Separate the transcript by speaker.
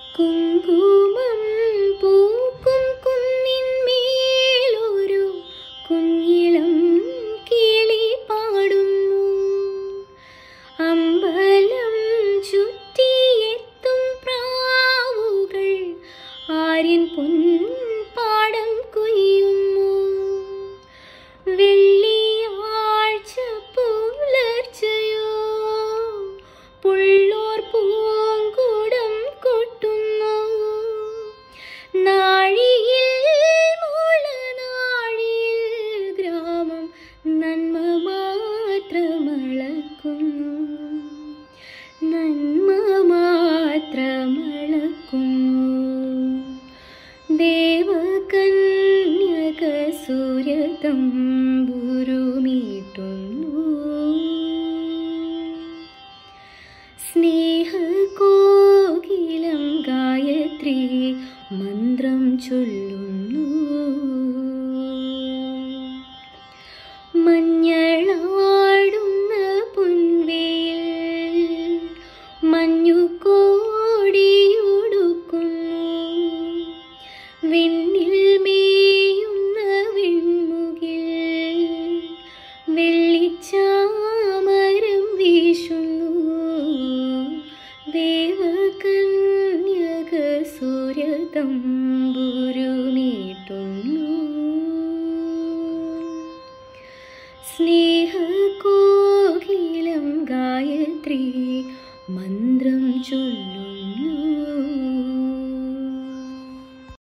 Speaker 1: കുങ്കുമം പൂക്കും കുന്നിന്മേലൊരു കുഞ്ഞിളം കിളി പാടുന്നു അമ്പലം ചുറ്റിയെത്തും പ്രാവുകൾ ആര്യൻ പൊൻപാടം കൊയ്യുന്നു വെള്ളിയാഴ്ച പുലർച്ചയോ പുള്ളോർ പൂങ്കുടം കൊട്ടുന്നു നാഴിയിൽ മുളനാഴിയിൽ ഗ്രാമം നന്മ മാത്രമളക്കുന്നു നന്മ മാത്രമളക്കുന്നു ദേവകന്യക സൂര്യതമ്പുരുമീട്ടുന്നു സ്നേഹകോകിലം ഗായത്രി മന്ത്രം ചൊല്ലുന്നു മഞ്ഞളാടുന്ന പൊൻവേൽ മഞ്ഞു കോടിയൊടുക്കുന്നു വിണ്ണിൽ മേയുന്ന വെൺമുകിൽ വെള്ളിച്ചാമരം വീശുന്നു ദേവകന്യക സൂര്യതമ്പുരുമീട്ടുന്നു സ്നേഹകോകിലം ഗായത്രി മന്ത്രം